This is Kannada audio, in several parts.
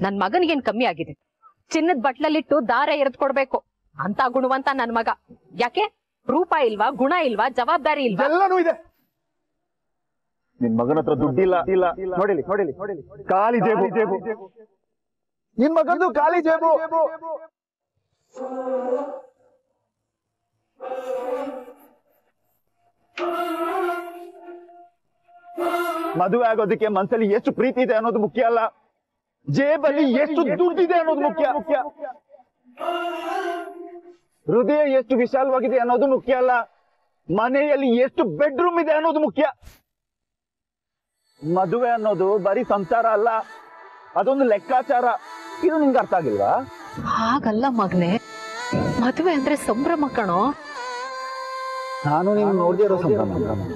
ನನ್ ಮಗನಿಗೇನ್ ಕಮ್ಮಿ ಆಗಿದೆ ಚಿನ್ನದ ಬಟ್ಲಲ್ಲಿಟ್ಟು ದಾರ ಎರೆದ್ ಕೊಡ್ಬೇಕು ಅಂತ ಗುಣವಂತ ನನ್ ಮಗ ಯಾಕೆ ರೂಪ ಇಲ್ವಾ ಗುಣ ಇಲ್ವಾ ಜವಾಬ್ದಾರಿ ಇಲ್ವಾ ಎಲ್ಲನೂ ಇದೆ ನಿನ್ ಮಗನ ಹತ್ರ ದುಡ್ಡಿಲ್ಲ ಇಲ್ಲ ನೋಡಿಲಿ ನೋಡಿಲಿ ನೋಡಿಲಿ ಖಾಲಿ ಜೇಬು ಜೇಬು ನಿನ್ ಮಗಂದು ಖಾಲಿ ಜೇಬು ಮದುವೆ ಆಗೋದಕ್ಕೆ ಮನ್ಸಲ್ಲಿ ಎಷ್ಟು ಪ್ರೀತಿ ಇದೆ ಅನ್ನೋದು ಮುಖ್ಯ ಅಲ್ಲ ಜೇಬಲ್ಲಿ ಎಷ್ಟು ದುಡ್ಡಿದೆ ಅನ್ನೋದು ಮುಖ್ಯ ಮುಖ್ಯ ಹೃದಯ ಎಷ್ಟು ವಿಶಾಲವಾಗಿದೆ ಅನ್ನೋದು ಮುಖ್ಯ ಅಲ್ಲ ಮನೆಯಲ್ಲಿ ಎಷ್ಟು ಬೆಡ್ರೂಮ್ ಇದೆ ಅನ್ನೋದು ಮುಖ್ಯ ಮದುವೆ ಅನ್ನೋದು ಬರೀ ಸಂಸಾರ ಅಲ್ಲ ಅದೊಂದು ಲೆಕ್ಕಾಚಾರ ಇದು ನಿಂಗೆ ಅರ್ಥ ಆಗಿಲ್ವಾ ಹಾಗಲ್ಲ ಮಗ್ನೆ ಮದುವೆ ಅಂದ್ರೆ ಸಂಭ್ರಮ ಕಣೋ ನಾನು ನೀನು ನೋಡದೇ ಇರೋ ಸಂಭ್ರಮ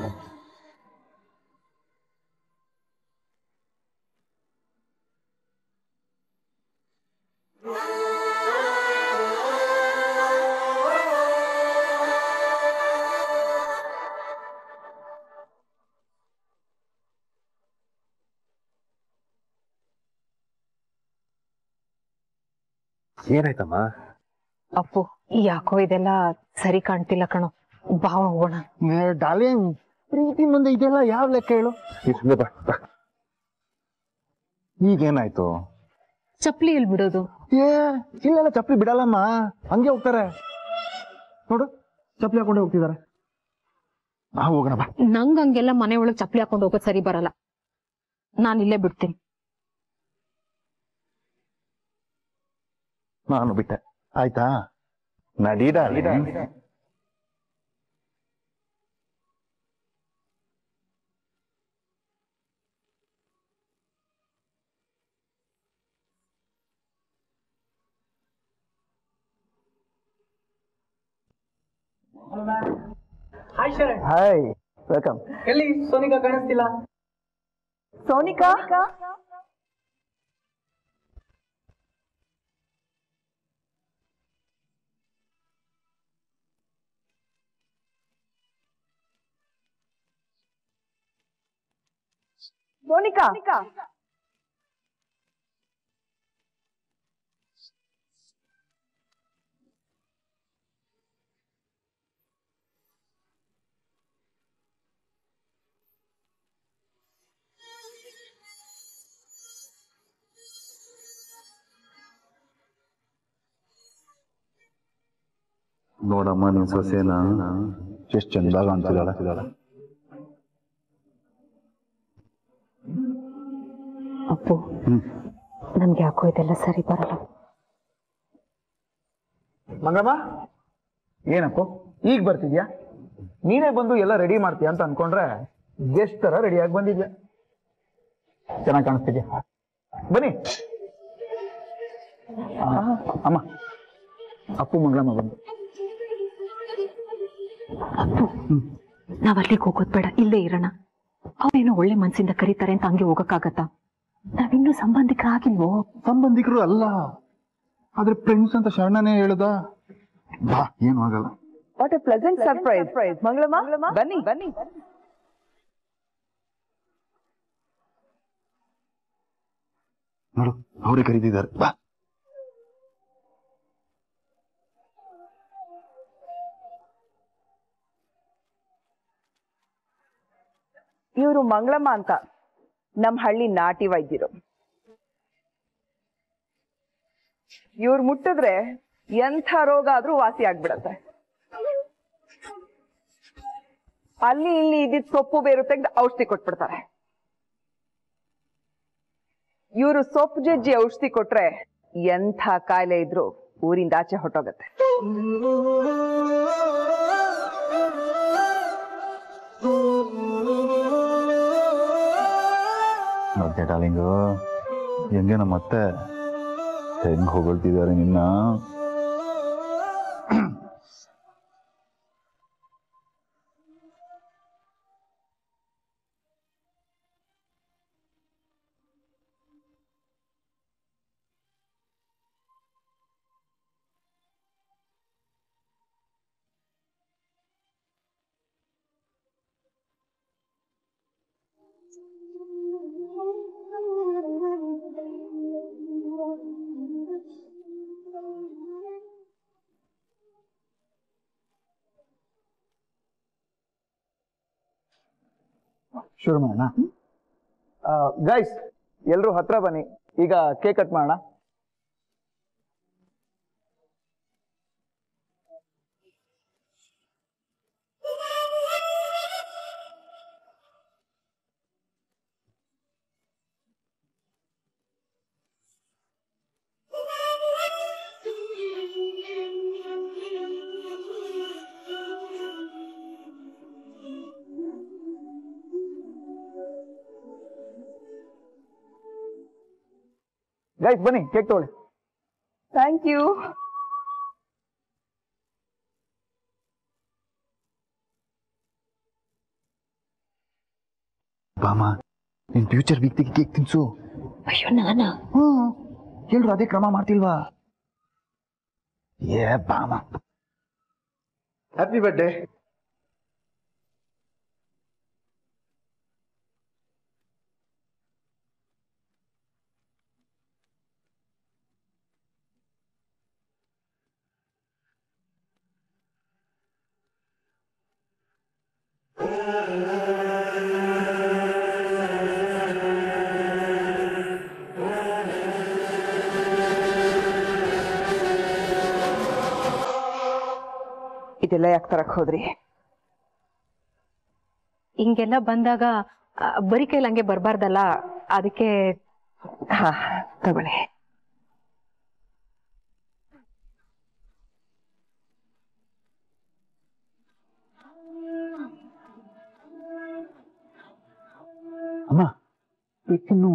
ಏನಾಯ್ತಮ್ಮ ಅಪ್ಪು ಯಾಕೋ ಇದೆಲ್ಲ ಸರಿ ಕಾಣ್ತಿಲ್ಲ ಕಣೋ ಬಾ ಹೋಗೋಣ ಡಾರ್ಲಿಂಗ್ ಪ್ರೀತಿ ಮುಂದೆ ಇದೆಲ್ಲ ಯಾವ ಲೆಕ್ಕ ಹೇಳು ಸುಮ್ಮನೆ ಬಾ ಬಾ. ಈಗೇನಾಯ್ತು ಚಪ್ಲಿ ಇಲ್ಲಿ ಬಿಡೋದು ಏ ಇಲ್ಲೆಲ್ಲ ಚಪ್ಪಲಿ ಬಿಡಲ್ಲಮ್ಮ ಹಂಗೆ ಹೋಗ್ತಾರೆ ನೋಡು ಚಪ್ಪಲಿ ಹಾಕೊಂಡೆ ಹೋಗ್ತಿದ್ದಾರೆ ಬಾ ಹೋಗೋಣ ಬಾ ನಂಗ್ ಹಂಗೆಲ್ಲ ಮನೆ ಒಳಗ್ ಚಪ್ಲಿ ಹಾಕೊಂಡು ಹೋಗೋದ್ ಸರಿ ಬರಲ್ಲ ನಾನ್ ಇಲ್ಲೇ ಬಿಡ್ತೀನಿ ನಾನು ಬಿಟ್ಟೆ ಆಯ್ತಾ ನಡಿ darling hi Sharan hi welcome ಎಲ್ಲಿ ಸೋನಿಕಾ ಕಾಣಿಸ್ತಿಲ್ಲ ಸೋನಿಕಾ ಸೋನಿಕಾ ನೋಡಮ್ಮ ನಿನ್ ಸೊಸೆನ ಎಷ್ಟು ಚಂದಾಗ ಅಂತಿದ್ದಾಳೆ ಅಪ್ಪು ನನ್ಗೆ ಯಾಕೋ ಇದೆಲ್ಲ ಸರಿ ಬರಲ್ಲ ಮಂಗಮ್ಮ ಏನಪ್ಪ ಈಗ ಬರ್ತಿದ್ಯಾ ನೀನೇ ಬಂದು ಎಲ್ಲ ರೆಡಿ ಮಾಡ್ತೀಯ ಅಂತ ಅನ್ಕೊಂಡ್ರೆ ಗೆಸ್ಟ್ ತರ ರೆಡಿಯಾಗಿ ಬಂದಿದ್ಯಾ ಚೆನ್ನಾಗಿ ಕಾಣಿಸ್ತಿದ್ಯಾ ಬನ್ನಿ ಆ, ಅಮ್ಮ ಅಪ್ಪು ಮಂಗಳಮ್ಮ ಬಂದು ಅಪ್ಪು ನಾವ್ ಅಲ್ಲಿಗೆ ಹೋಗೋದ್ ಬೇಡ ಇಲ್ಲೇ ಇರೋಣ ಅವ್ರೇನೋ ಒಳ್ಳೆ ಮನ್ಸಿಂದ ಕರೀತಾರೆ ಅಂತ ಹಂಗೆ ಹೋಗಕ್ಕಾಗತ್ತಾ ನಾವಿನ್ನೂ ಸಂಬಂಧಿಕರಾಗಿಲ್ವೋ ಸಂಬಂಧಿಕರು ಅಲ್ಲ ಆದ್ರೆ ಫ್ರೆಂಡ್ಸ್ ಅಂತ ಶರಣನೇ ಹೇಳುದ ಬಾ ಏನು ಆಗಲ್ಲ what a pleasant surprise Mangalamma ಬನ್ನಿ ಬನ್ನಿ ನೋಡು ಅವರೇ ಕರೀತಿದ್ದಾರೆ ಬಾ ಇವರು ಮಂಗಳಮ್ಮ ಅಂತ ನಮ್ ಹಳ್ಳಿ ನಾಟಿ ವೈದ್ಯರು ಇವ್ರು ಮುಟ್ಟಿದ್ರೆ ಎಂಥ ರೋಗ ಆದ್ರೂ ವಾಸಿ ಆಗ್ಬಿಡತ್ತೆ ಅಲ್ಲಿ ಇಲ್ಲಿ ಇದ್ದಿದ್ ಸೊಪ್ಪು ಬೇರು ತೆಗೆದು ಔಷಧಿ ಕೊಟ್ಬಿಡ್ತಾರೆ ಇವರು ಸೊಪ್ಪು ಜಜ್ಜಿ ಔಷಧಿ ಕೊಟ್ರೆ ಎಂಥ ಕಾಯಿಲೆ ಇದ್ರು ಊರಿಂದ ಆಚೆ ಹೊಟ್ಟೋಗತ್ತೆ ನೋಡ್ದೆ ಡಾರ್ಲಿಂಗು ಹೆಂಗೆ ನಮ್ಮ ಮತ್ತೆ ಹೆಂಗ್ ಹೊಗಳ್ತಿದ್ದಾರೆ ನಿನ್ನ ಶುರು ಮಾಡೋಣ ಗೈಸ್ ಎಲ್ರು ಹತ್ರ ಬನ್ನಿ ಈಗ ಕೇಕ್ ಕಟ್ ಮಾಡೋಣ ಗೈಸ್ ಬನ್ನಿ ಕೇಕ್ ತಗೊಳ್ಳಿ ಥ್ಯಾಂಕ್ ಯು ಬಾಮ ನಿನ್ ಫ್ಯೂಚರ್ ವ್ಯಕ್ತಿಗೆ ಕೇಕ್ ತಿನ್ಸು ಅಯ್ಯೋ ನಾನಾ ಹ್ಮ್ ಎಲ್ರು ಅದೇ ಕ್ರಮ ಮಾಡ್ತಿಲ್ವಾ ಏ ಬಾಮ ಹ್ಯಾಪಿ ಬರ್ಡೇ ಇದೆಲ್ಲ ಯಾಕೆ ತರಕ್ ಹೋದ್ರಿ ಹಿಂಗೆಲ್ಲ ಬಂದಾಗ ಆ, ಬರೀ ಕೈಲಿ ಹಂಗೆ ಬರ್ಬಾರ್ದಲ್ಲ ಅದಕ್ಕೆ ಹಾ ತಗೊಳ್ಳಿ ಅಮ್ಮ ಕೇಕ್ ತಿನ್ನು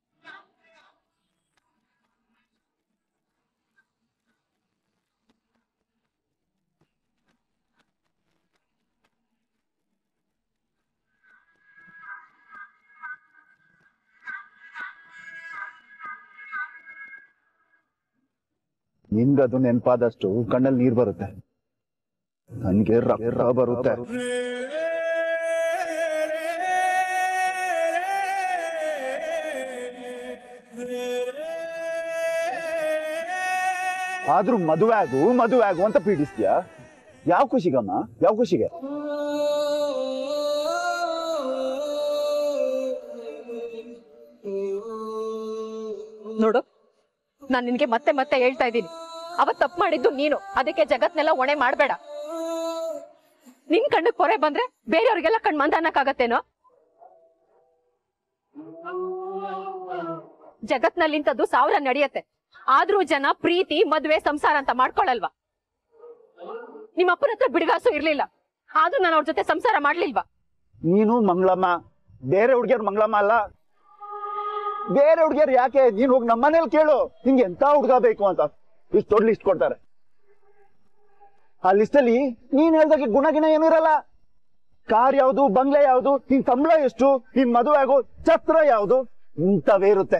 ನಿನ್ಗದು ನೆನಪಾದಷ್ಟು ಕಣ್ಣಲ್ಲಿ ನೀರ್ ಬರುತ್ತೆ ನನ್ಗೆ ರಕ್ತ ಬರುತ್ತೆ ಆದ್ರೂ ಮದುವೆ ಆಗು ಮದುವೆ ಆಗು ಅಂತ ಪೀಡಿಸ್ತೀಯಾ ಯಾವ ಖುಷಿಗಮ್ಮ ಯಾವ ಖುಷಿಗೆ ನೋಡು ನಾನ್ ನಿನ್ಗೆ ಮತ್ತೆ ಮತ್ತೆ ಹೇಳ್ತಾ ಇದ್ದೀನಿ ಅವತ್ ತಪ್ಪು ಮಾಡಿದ್ದು ನೀನು ಅದಕ್ಕೆ ಜಗತ್ನೆಲ್ಲ ಹೊಣೆ ಮಾಡ್ಬೇಡ ನಿನ್ ಕಣ್ಣು ಕೊರೆ ಬಂದ್ರೆ ಬೇರೆಯವ್ರಿಗೆಲ್ಲ ಕಣ್ ಮಂದ ಅನ್ನಕ್ಕಾಗತ್ತೇನೋ ಜಗತ್ನಲ್ಲಿ ಇಂಥದ್ದು ಸಾವಿರ ನಡೆಯತ್ತೆ ಆದ್ರೂ ಜನ ಪ್ರೀತಿ ಮದ್ವೆ ಸಂಸಾರ ಅಂತ ಮಾಡ್ಕೊಳಲ್ವಾ ನಿಮ್ಮ ಅಪ್ಪನ ಹತ್ರ ಬಿಡುಗಾಸು ಇರ್ಲಿಲ್ಲ ಆದ್ರೂ ನಾನು ಅವ್ರ ಜೊತೆ ಸಂಸಾರ ಮಾಡ್ಲಿಲ್ವಾ ನೀನು ಮಂಗಳಮ್ಮ ಬೇರೆ ಹುಡ್ಗಿಯರ್ ಮಂಗಳಮ್ಮ ಅಲ್ಲ ಬೇರೆ ಹುಡ್ಗಿಯರ್ ಯಾಕೆ ನೀನ್ ಹೋಗಿ ನಮ್ಮನೇಲಿ ಕೇಳು ನಿಂಗೆ ಎಂತ ಹುಡ್ಗ ಬೇಕು ಅಂತ ಇಷ್ಟು ದೊಡ್ಡ ಲಿಸ್ಟ್ ಕೊಡ್ತಾರೆ ಆ ಲಿಸ್ಟ್ ಅಲ್ಲಿ ನೀನ್ ಹೇಳ್ದಾಗೆ ಗುಣ ಗಿಣ ಏನೂ ಇರಲ್ಲ ಕಾರ್ ಯಾವ್ದು ಬಂಗ್ಲೆ ಯಾವ್ದು ನಿನ್ ಸಂಬಳ ಎಷ್ಟು ನಿನ್ ಮದುವೆ ಆಗೋ ಛತ್ರ ಯಾವ್ದು ಇಂಥವೇ ಇರುತ್ತೆ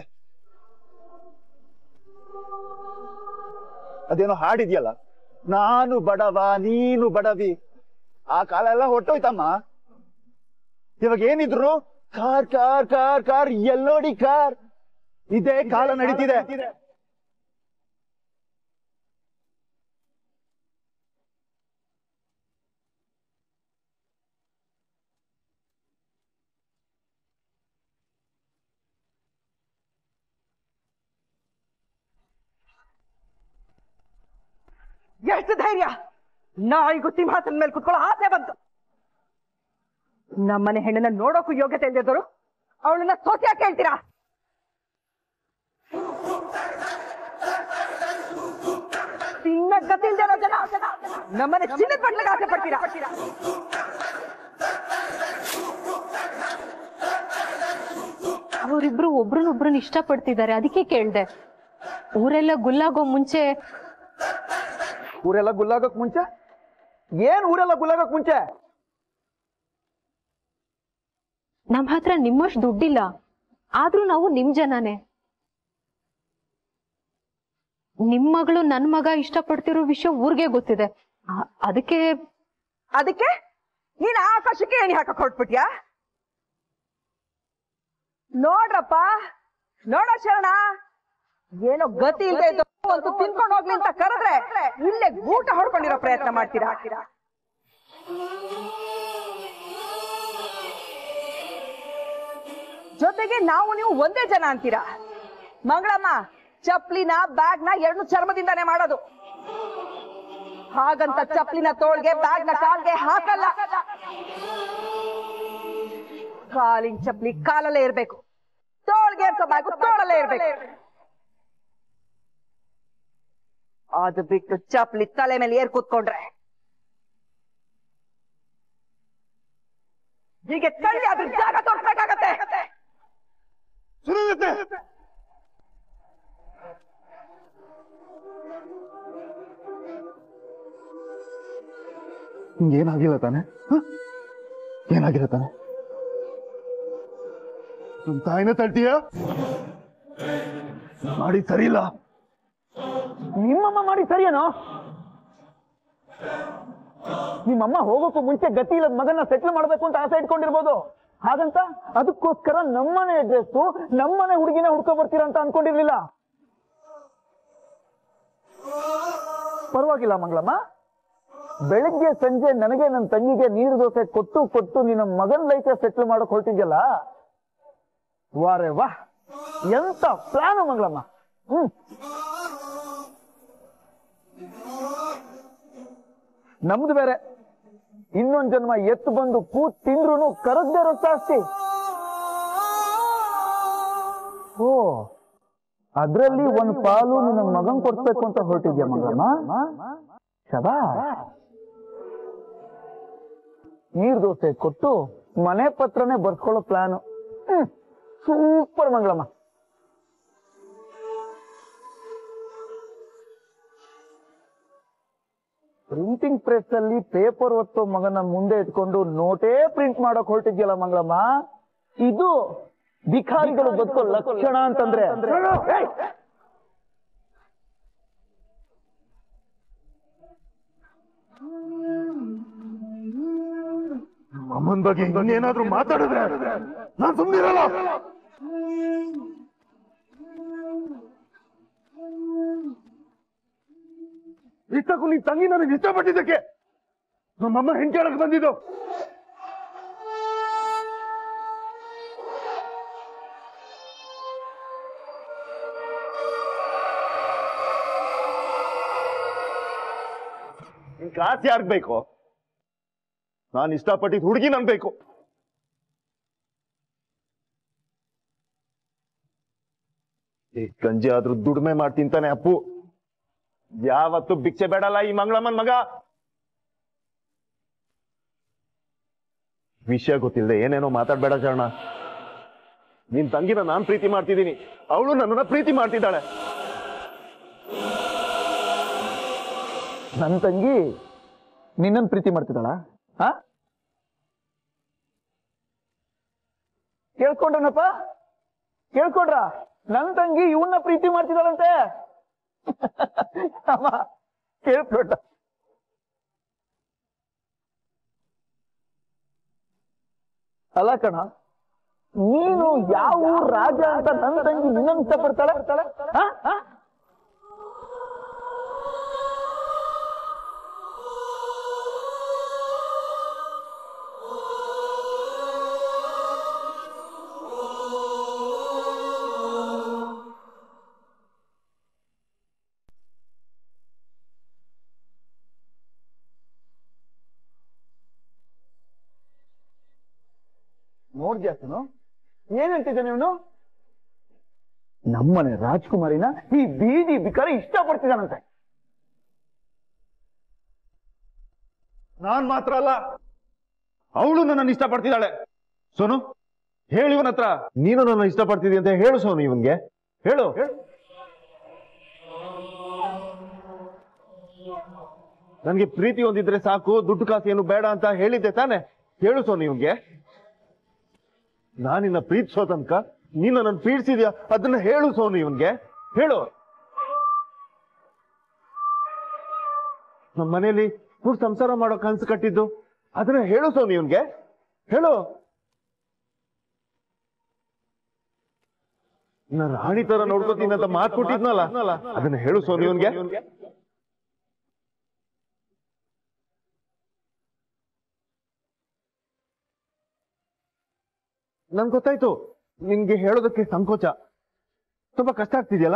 ಅದೇನೋ ಹಾಡಿದ್ಯಲ್ಲ ನಾನು ಬಡವ ನೀನು ಬಡವಿ ಆ ಕಾಲ ಎಲ್ಲ ಹೊಟ್ಟೋಯ್ತಮ್ಮ ಇವಾಗ ಏನಿದ್ರು ಕಾರ್ ಕಾರ್ ಕಾರ್ ಕಾರ್ ಎಲ್ಲೋಡಿ ಕಾರ್ ಇದೇ ಕಾಲ ನಡೀತಿದೆ ಎಷ್ಟು ಧೈರ್ಯ ನಾಯಿಗೂ ಸಿಂಹಾಸನ ಮೇಲೆ ಕುತ್ಕೊಳ್ಳೋ ಆಸೆ ಬಂತು ನಮ್ಮನೆ ಹೆಣ್ಣನ್ನ ನೋಡೋಕು ಯೋಗ್ಯತೆ ಇಲ್ದಿದ್ದವರು ಅವಳನ್ನ ಸೋತಿಯಾಗಿ ಹೇಳ್ತೀರಾ ತಿನ್ನ ಗತಿ ಇಲ್ದಿರೋ ಜನ ನಮ್ಮನೆ ಚಿನ್ನದ ಬಟ್ಲಿಗೆ ಆಸೆ ಪಡ್ತೀರಾ ಅವರಿಬ್ರು ಒಬ್ರನ್ನೊಬ್ರನ್ನ ಇಷ್ಟಪಡ್ತಿದ್ದಾರೆ ಅದಕ್ಕೆ ಕೇಳ್ದೆ ಊರೆಲ್ಲ ಗುಲ್ಲಾಗೋ ಮುಂಚೆ ಊರೆಲ್ಲ ಗುಲ್ಲಾಗಕ್ ಮುಂಚೆ ಏನ್ ಊರೆಲ್ಲ ಗುಲ್ಲಾಗಕ್ ಮುಂಚೆ ನಮ್ ಹತ್ರ ನಿಮ್ಮಷ್ಟು ದುಡ್ಡಿಲ್ಲ ಆದ್ರೂ ನಾವು ನಿಮ್ ಜನನೇ ನಿಮ್ ಮಗಳು ನನ್ ಮಗ ಇಷ್ಟಪಡ್ತಿರೋ ವಿಷಯ ಊರ್ಗೆ ಗೊತ್ತಿದೆ ಆ- ಅದಕ್ಕೆ ಅದಕ್ಕೆ ನೀನ್ ಆಕಾಶಕ್ಕೆ ಏಣಿ ಹಾಕಕ್ ಹೊರಟ್ಬಿಟ್ಯಾ ನೋಡ್ರಪ್ಪ ನೋಡ ಶರಣ ಏನೋ ಗತಿ ಇಲ್ಲದೆ ಇದ್ದು ಒಂದು ತಿನ್ಕೊಂಡು ಹೋಗ್ಲಿ ಅಂತ ಕರೆದ್ರೆ ಇಲ್ಲೇ ಗೂಟ ಹೊಡ್ಕೊಂಡಿರೋ ಪ್ರಯತ್ನ ಮಾಡ್ತೀರಾ ಜೊತೆಗೆ ನಾವು ನೀವು ಒಂದೇ ಜನ ಅಂತೀರಾ ಮಂಗಳಮ್ಮ ಚಪ್ಲಿನ ಬ್ಯಾಗ್ನ ಎರಡು ಚರ್ಮದಿಂದಾನೇ ಮಾಡೋದು ಹಾಗಂತ ಚಪ್ಲಿನ ತೋಳ್ಗೆ ಬ್ಯಾಗ್ನ ಕಾಲ್ಗೆ ಹಾಕಲ್ಲ ಕಾಲಿನ ಚಪ್ಲಿ ಕಾಲಲ್ಲೇ ಇರ್ಬೇಕು ತೋಳ್ಗೆ ಬ್ಯಾಗು ತೋಳಲ್ಲೇ ಇರ್ಬೇಕು ಅದು ಬಿಟ್ಟು ಚಪ್ಲಿ ತಲೆ ಮೇಲೆ ಏರ್ ಕೂತ್ಕೊಂಡ್ರೆ ಹೀಗೆ ತಳ್ಳಿ ಅದ್ರ ಜಾಗ ತೋರಿಸ್ಬೇಕಾಗತ್ತೆ ಏನಾಗಿಲ್ಲ ತಾನೆ ಹ? ಏನಾಗಿಲ್ಲ ತಾನೆ ನಮ್ ತಾಯಿನ ತಳ್ತೀಯ ಮಾಡಿ ಸರಿ ಇಲ್ಲ ನಿಮ್ಮಮ್ಮ ಮಾಡಿ ಸರಿಯೇನೋ ನಿಮ್ಮಮ್ಮ ಹೋಗೋಕ್ಕೂ ಮುಂಚೆ ಗತಿ ಇಲ್ಲದ ಮಗನ ಸೆಟ್ಲ್ ಮಾಡ್ಬೇಕು ಅಂತ ಆಸೆ ಇಟ್ಕೊಂಡಿರ್ಬೋದು ಹಾಗಂತ ಅದಕ್ಕೋಸ್ಕರ ನಮ್ಮನೆ ಅಡ್ರೆಸ್ ನಮ್ಮನೆ ಹುಡುಗಿನ ಹುಡ್ಕೊ ಬರ್ತೀರಾ ಅಂತ ಅನ್ಕೊಂಡಿರ್ಲಿಲ್ಲ ಪರವಾಗಿಲ್ಲ ಮಂಗಳಮ್ಮ ಬೆಳಿಗ್ಗೆ ಸಂಜೆ ನನಗೆ ನನ್ನ ತಂಗಿಗೆ ನೀರು ದೋಸೆ ಕೊಟ್ಟು ಕೊಟ್ಟು ನಿನ್ನ ಮಗನ ಲೈಫ್ ಸೆಟ್ಲ್ ಮಾಡಕ್ ಹೊರಟಿದ್ಯಲ್ಲ ವಾರೆ ವಾ ಎಂತ ಪ್ಲಾನ್ ಮಂಗಳಮ್ಮ ಹ್ಮ್ ನಮ್ದು ಬೇರೆ ಇನ್ನೊಂದ್ ಜನ್ಮ ಎತ್ತು ಬಂದು ಕೂತ್ ತಿಂದ್ರು ಕರಗ್ದೆ ರಸ ಅಷ್ಟೇ ಓ ಅದ್ರಲ್ಲಿ ಒಂದ್ ಪಾಲು ನಿನ್ನ ಮಗನ್ ಕೊಡ್ಬೇಕು ಅಂತ ಹೊರಟಿದ್ಯಾ ಮಗಮ್ಮ ಶಬಾ ನೀರ್ ದೋಸೆ ಕೊಟ್ಟು ಮನೆ ಪತ್ರನೇ ಬರ್ಸ್ಕೊಳ್ಳೋ plan super Mangalamma printing press ಅಲ್ಲಿ ಪೇಪರ್ ಹೊತ್ತು ಮಗನ ಮುಂದೆ ಇಟ್ಕೊಂಡು ನೋಟೇ ಪ್ರಿಂಟ್ ಮಾಡಕ್ ಹೊರಟಿದ್ಯಲ್ಲ ಮಂಗಳಮ್ಮ ಇದು ಭಿಖಾರಿಗಳು ಬದುಕೋ ಲಕ್ಷಣ ಅಂತಂದ್ರೆ ಏಯ್! ಅಮ್ಮನ್ ಬಗ್ಗೆ ಇನ್ನೇನಾದ್ರೂ ಮಾತಾಡಿದ್ರೆ ನಾನ್ ಸುಮ್ಮನಿರಲ್ಲ ಇಷ್ಟಕ್ಕೂ ನಿನ್ ತಂಗಿ ನನಗೆ ಇಷ್ಟಪಟ್ಟಿದ್ದಕ್ಕೆ ನಮ್ಮಮ್ಮ ಹೆಂಡತಿ ಹೇಳಕ್ ಬಂದಿದ್ದು ನಿನ್ ಕಾಸು ಯಾರ್ಗ್ ಬೇಕು ನಾನು ಇಷ್ಟಪಟ್ಟಿದ್ ಹುಡುಗಿ ನನ್ ಬೇಕು ಈ ಗಂಜಿ ಆದ್ರೂ ದುಡಿಮೆ ಮಾಡಿ ತಿಂತಾನೆ ಅಪ್ಪು ಯಾವತ್ತು ಭಿಕ್ಷೆ ಬೇಡಲ್ಲ ಈ ಮಂಗಳಮ್ಮನ್ ಮಗ ವಿಷಯ ಗೊತ್ತಿಲ್ಲದೆ ಏನೇನೋ ಮಾತಾಡ್ಬೇಡ ಶರಣ ನಿನ್ ತಂಗಿನ ನಾನ್ ಪ್ರೀತಿ ಮಾಡ್ತಿದ್ದೀನಿ ಅವಳು ನನ್ನನ್ನ ಪ್ರೀತಿ ಮಾಡ್ತಿದ್ದಾಳೆ ನನ್ ತಂಗಿ ನಿನ್ನನ್ ಪ್ರೀತಿ ಮಾಡ್ತಿದ್ದಾಳ ಹಾ ಕೇಳ್ಕೊಂಡ್ರನಪ್ಪ ಕೇಳ್ಕೊಂಡ್ರ ನನ್ ತಂಗಿ ಇವನ್ನ ಪ್ರೀತಿ ಮಾಡ್ತಿದ್ದಾಳಂತೆ ಅಮ್ಮ ಕೇಳ್ಕೊಂಡ ಅಲ್ಲ ಕಣ ನೀನು ಯಾವ ಊರ್ ರಾಜ ಅಂತ ನನ್ ತಂಗಿ ನಿನ್ನ ಇಷ್ಟಪಡ್ತಾಳೆ ಹಾ? ಹಾ? ನೋಡ್ದ್ಯಾಸನು ಏನ್ ಹೇಳ್ತಿದ್ದಾನೆ ಇವನು ನಮ್ಮನೆ ರಾಜ್ಕುಮಾರಿನ ಈ ಬೀದಿ ಬಿಕಾರಿ ಇಷ್ಟಪಡ್ತಿದ್ದಾನಂತೆ ನಾನ್ ಮಾತ್ರ ಅಲ್ಲ ಅವಳು ನನ್ನನ್ನು ಇಷ್ಟಪಡ್ತಿದ್ದಾಳೆ ಸೋನು ಹೇಳು ಇವನ ಹತ್ರ ನೀನು ನನ್ನ ಇಷ್ಟಪಡ್ತಿದ್ದಿ ಅಂತ ಹೇಳು ಸೋನು ಇವನ್ಗೆ ಹೇಳು ನನ್ಗೆ ಪ್ರೀತಿ ಒಂದಿದ್ರೆ ಸಾಕು ದುಡ್ಡು ಕಾಸು ಏನು ಬೇಡ ಅಂತ ಹೇಳಿದ್ದೆ ತಾನೆ ಹೇಳು ಸೋನು ಇವನ್ಗೆ ನಾನಿನ್ನ ಪ್ರೀತಿಸೋ ತನಕ ನೀನು ನನ್ನ ಪೀಡಿಸಿದ್ಯಾ ಅದನ್ನ ಹೇಳು ಸೋನು ಇವನ್ಗೆ ಹೇಳು ನಮ್ಮ ಮನೇಲಿ ಕೂಡ ಸಂಸಾರ ಮಾಡೋ ಕನ್ಸು ಕಟ್ಟಿದ್ದು ಅದನ್ನ ಹೇಳು ಸೋನು ಇವನ್ಗೆ ಹೇಳು ನಾನು ರಾಣಿ ತರ ನೋಡ್ಕೋತೀನಿ ಅಂತ ಮಾತು ಕೊಟ್ಟಿದ್ನಲ್ಲ ಅದನ್ನ ಹೇಳು ಸೋನು ಇವನ್ಗೆ ನನ್ ಗೊತ್ತಾಯ್ತು ನಿನ್ಗೆ ಹೇಳೋದಕ್ಕೆ ಸಂಕೋಚ ತುಂಬಾ ಕಷ್ಟ ಆಗ್ತಿದೆಯಲ್ಲ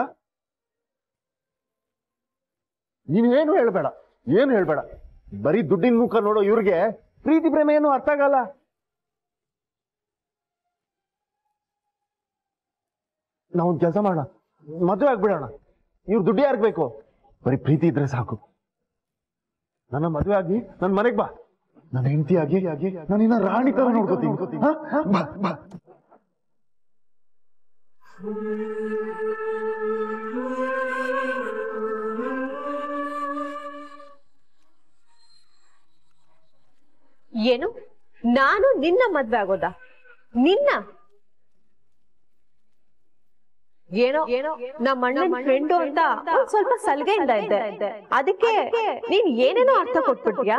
ನೀನ್ ಏನು ಹೇಳ್ಬೇಡ ಏನು ಹೇಳ್ಬೇಡ ಬರೀ ದುಡ್ಡಿನ ಮುಖ ನೋಡೋ ಇವ್ರಿಗೆ ಪ್ರೀತಿ ಪ್ರೇಮ ಏನು ಅರ್ಥ ಆಗಲ್ಲ ನಾವೊಂದು ಕೆಲಸ ಮಾಡೋಣ ಮದುವೆ ಆಗ್ಬಿಡೋಣ ಇವ್ರು ದುಡ್ಡು ಯಾರಿಗೆ ಬೇಕು ಬರೀ ಪ್ರೀತಿ ಇದ್ರೆ ಸಾಕು ನನ್ನ ಮದುವೆ ಆಗಿ ನನ್ನ ಮನೆಗೆ ಬಾ ನನ್ನ ಹೆಂಡತಿ ಆಗಿ ಆಗಿ ನಾನು ಇನ್ನ ರಾಣಿ ತರ ನೋಡ್ಕೋತೀನಿ ಹಾ? ಬಾ ಬಾ ಏನು ನಾನು ನಿನ್ನ ಮದ್ವೆ ಆಗೋದಾ ನಿನ್ನ ಏನೋ ಏನೋ ನಮ್ಮ ಅಣ್ಣನ ಫ್ರೆಂಡು ಅಂತ ಒಂದ್ ಸ್ವಲ್ಪ ಸಲಿಗೆಯಿಂದ ಇದ್ದೆ ಅದಕ್ಕೆ ನೀನ್ ಏನೇನೋ ಅರ್ಥ ಕೊಟ್ಬಿಟ್ಯಾ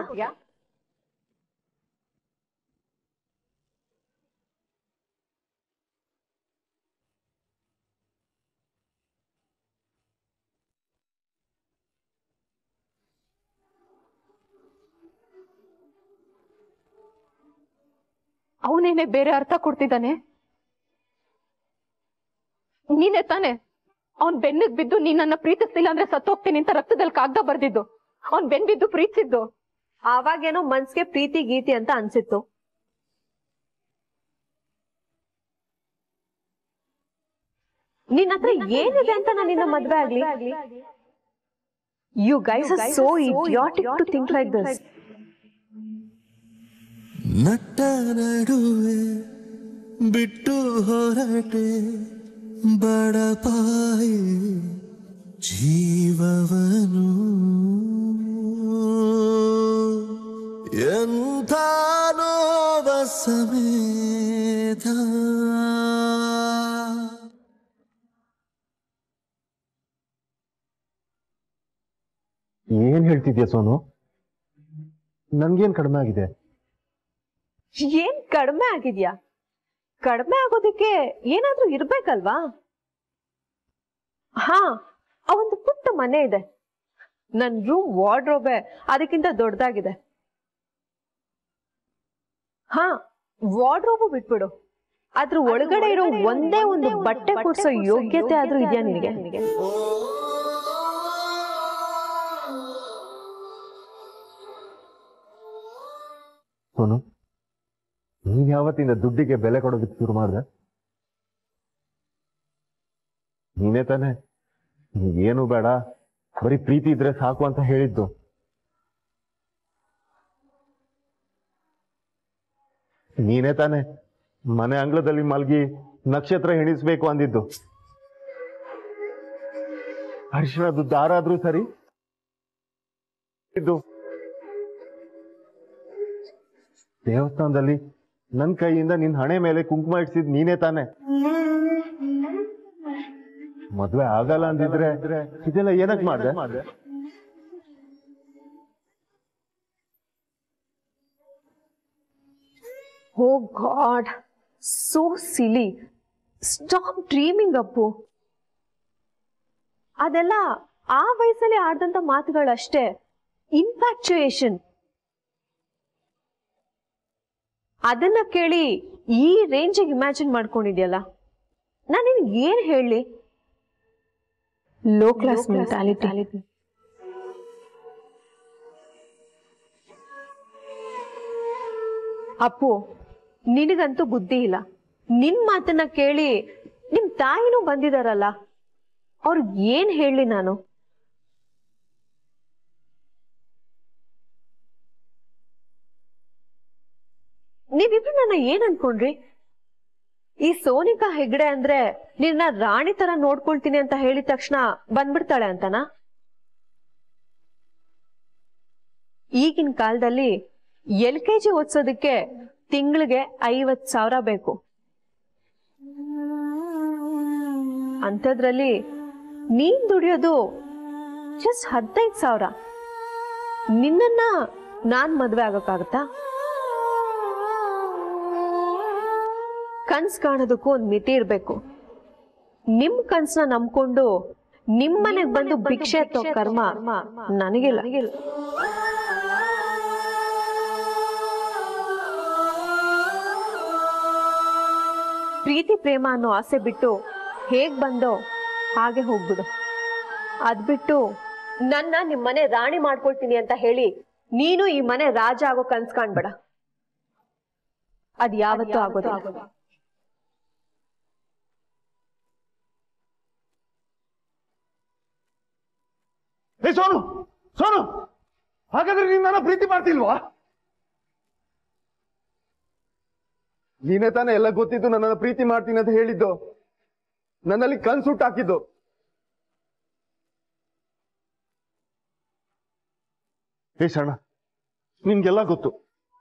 ಅವನೇನೆ ಬೇರೆ ಅರ್ಥ ಕೊಡ್ತಿದ್ದಾನೆ ನೀನೇ ತಾನೆ ಅವನ್ ಬೆನ್ನಿಗ್ ಬಿದ್ದು ನೀನ್ ನನ್ನ ಪ್ರೀತಿಸ್ತಿಲ್ಲ ಅಂದ್ರೆ ಸತ್ತೋಗ್ತೀನಿ ಅಂತ ರಕ್ತದಲ್ಲಿ ಕಾಗ್ದ ಬರ್ದಿದ್ದು ಅವ್ನ್ ಬೆನ್ ಬಿದ್ದು ಪ್ರೀತಿಸಿದ್ದು ಆವಾಗೇನೋ ಮನ್ಸ್ಗೆ ಪ್ರೀತಿ ಗೀತಿ ಅಂತ ಅನ್ಸಿತ್ತು ನಿನ್ನ ಹತ್ರ ಏನಿದೆ ಅಂತ ನಾನು ನಿನ್ನ ಮದ್ವೆ ಆಗ್ಲಿ you guys are so idiotic to think like this ನಟ್ಟ ನಡುವೆ ಬಿಟ್ಟು ಹೊರಟೆ ಬಡಪಾಯಿ ಜೀವವನು ಎಂಥ ನೋವ ಸಮೇತ ಏನ್ ಹೇಳ್ತಿದ್ಯಾ ಸೋನು ನನ್ಗೇನ್ ಕಡಿಮೆ ಆಗಿದೆ ಏನ್ ಕಡಿಮೆ ಆಗಿದ್ಯಾ ಕಡಿಮೆ ಆಗೋದಕ್ಕೆ ಏನಾದ್ರೂ ಇರ್ಬೇಕಲ್ವಾ ಹಾ ಆ ಒಂದು ಪುಟ್ಟ ಮನೆ ಇದೆ ನನ್ ರೂಮ್ ವಾರ್ಡ್ರೋಬೆ ಅದಕ್ಕಿಂತ ದೊಡ್ಡದಾಗಿದೆ ಹಾ ವಾರ್ಡ್ರೋಬು ಬಿಟ್ಬಿಡು ಅದ್ರ ಒಳಗಡೆ ಇರೋ ಒಂದೇ ಒಂದು ಬಟ್ಟೆ ಕೊಡ್ಸೋ ಯೋಗ್ಯತೆ ಆದ್ರೂ ಇದೆಯಾ ನಿನಗೆ ಸೋನು ನೀನ್ ಯಾವತ್ತಿಂದ ದುಡ್ಡಿಗೆ ಬೆಲೆ ಕೊಡೋದಕ್ಕೆ ಶುರು ಮಾಡ್ದೆ ನೀನೇ ತಾನೆ ಏನು ಬೇಡ ಬರೀ ಪ್ರೀತಿ ಇದ್ರೆ ಸಾಕು ಅಂತ ಹೇಳಿದ್ದು ನೀನೇ ತಾನೆ ಮನೆ ಅಂಗಳದಲ್ಲಿ ಮಲಗಿ ನಕ್ಷತ್ರ ಎಣಿಸ್ಬೇಕು ಅಂದಿದ್ದು ಅರಿಶಿಣದ್ದು ದಾರ ಆದ್ರೂ ಸರಿ ಇದು ದೇವಸ್ಥಾನದಲ್ಲಿ ನನ್ ಕೈಯಿಂದ ನಿನ್ ಹಣೆ ಮೇಲೆ ಕುಂಕುಮ ಇಡ್ಸಿದ್ ನೀನೇ ತಾನೆ ಮದ್ವೆ ಆಗಲ್ಲ ಅಂದಿದ್ರೆ ಇದೆಲ್ಲ ಏನಕ್ ಮಾಡ್ದೆ oh god so silly stop dreaming Appu ಅದೆಲ್ಲ ಆ ವಯಸ್ಸಲ್ಲಿ ಆಡ್ದಂತ ಮಾತುಗಳಷ್ಟೇ ಇನ್ಫ್ಯಾಕ್ಚುಯೇಷನ್ ಅದನ್ನ ಕೇಳಿ ಈ ರೇಂಜಿಗೆ ಇಮ್ಯಾಜಿನ್ ಮಾಡ್ಕೊಂಡಿದ್ಯಲ್ಲ ನಾನು ನಿನ್ಗೆ ಏನ್ ಹೇಳಿ ಲೋ ಕ್ಲಾಸ್ ಮೆಂಟಾಲಿಟಿ ಅಪ್ಪು ನಿನಗಂತೂ ಬುದ್ಧಿ ಇಲ್ಲ ನಿನ್ ಮಾತನ್ನ ಕೇಳಿ ನಿಮ್ ತಾಯಿನೂ ಬಂದಿದಾರಲ್ಲ ಅವ್ರಿಗೆ ಏನ್ ಹೇಳಿ ನಾನು ನೀವಿಬ್ರು ನನ್ನ ಏನ್ ಅನ್ಕೊಂಡ್ರಿ ಈ ಸೋನಿಕಾ ಹೆಗ್ಡೆ ಅಂದ್ರೆ ನಿನ್ನ ರಾಣಿ ತರ ನೋಡ್ಕೊಳ್ತೀನಿ ಅಂತ ಹೇಳಿದ ತಕ್ಷಣ ಬಂದ್ಬಿಡ್ತಾಳೆ ಅಂತನಾ ಈಗಿನ ಕಾಲದಲ್ಲಿ ಎಲ್ ಕೆ ಜಿ ಓದ್ಸೋದಕ್ಕೆ ತಿಂಗಳಿಗೆ ಐವತ್ ಸಾವಿರ ಬೇಕು ಅಂಥದ್ರಲ್ಲಿ ನೀನ್ ದುಡಿಯೋದು ಜಸ್ಟ್ ಹದಿನೈದು ಸಾವಿರ ನಿನ್ನನ್ನ ನಾನ್ ಮದ್ವೆ ಆಗಕ್ಕಾಗತ್ತಾ ಕನ್ಸ್ ಕಾಣೋದಕ್ಕೂ ಒಂದ್ ಮಿತಿ ಇರ್ಬೇಕು ನಿಮ್ ಕನ್ಸ್ನ ನಂಬ್ಕೊಂಡು ನಿಮ್ ಮನೆಗ್ ಬಂದು ಭಿಕ್ಷೆ ಎತ್ತೋ ಕರ್ಮ ನನಗಿಲ್ಲ ಪ್ರೀತಿ ಪ್ರೇಮ ಅನ್ನೋ ಆಸೆ ಬಿಟ್ಟು ಹೇಗ್ ಬಂದೋ ಹಾಗೆ ಹೋಗ್ಬಿಡು ಅದ್ಬಿಟ್ಟು ನನ್ನ ನಿಮ್ಮನೆ ರಾಣಿ ಮಾಡ್ಕೊಳ್ತೀನಿ ಅಂತ ಹೇಳಿ ನೀನು ಈ ಮನೆ ರಾಜ ಆಗೋ ಕನ್ಸ್ ಕಾಣ್ಬೇಡ ಅದ್ ಯಾವತ್ತೂ ಆಗೋದಿಲ್ಲ ಏ ಸೋನು ಸೋನು ಹಾಗಾದ್ರೆ ನೀನ್ ನನ್ನ ಪ್ರೀತಿ ಮಾಡ್ತಿಲ್ವಾ ನೀನೇ ತಾನೇ ಎಲ್ಲ ಗೊತ್ತಿದ್ದು ನನ್ನನ್ನ ಪ್ರೀತಿ ಮಾಡ್ತೀನಿ ಅಂತ ಹೇಳಿದ್ದು ನನ್ನಲ್ಲಿ ಕನ್ಸುಟ್ಟು ಹಾಕಿದ್ದು ಏ ಶರಣ ನಿನ್ಗೆಲ್ಲ ಗೊತ್ತು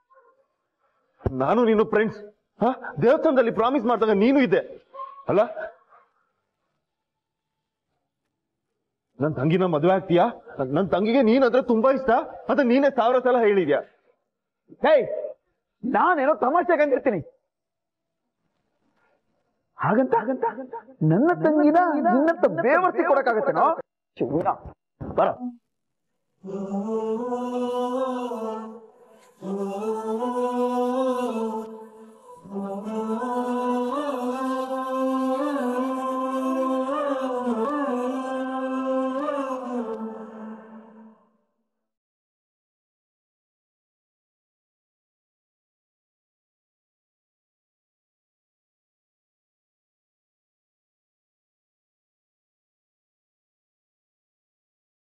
ನಾನು ನೀನು ಫ್ರೆಂಡ್ಸ್ ಹ ದೇವಸ್ಥಾನದಲ್ಲಿ ಪ್ರಾಮಿಸ್ ಮಾಡಿದಾಗ ನೀನು ಇದ್ದೆ ಅಲ್ಲ ನನ್ ತಂಗಿನ ಮದುವೆ ಆಗ್ತೀಯಾ ನನ್ ತಂಗಿಗೆ ನೀನ್ ಅಂದ್ರೆ ತುಂಬಾ ಇಷ್ಟ ಅಂತ ನೀನೇ ಸಾವಿರ ಸಲ ಹೇಳಿದ್ಯಾ ಹೇಯ್ ನಾನೇನೋ ತಮಾಷೆಗೆ ಅಂದಿರ್ತೀನಿ ಹಾಗಂತ ಹಾಗಂತ ನನ್ನ ತಂಗಿನ ನಿನ್ನಂತ ಬೇವರ್ಸಿ ಕೊಡಕ್ಕಾಗತ್ತೇನೋ ಶಿವನ ಬರ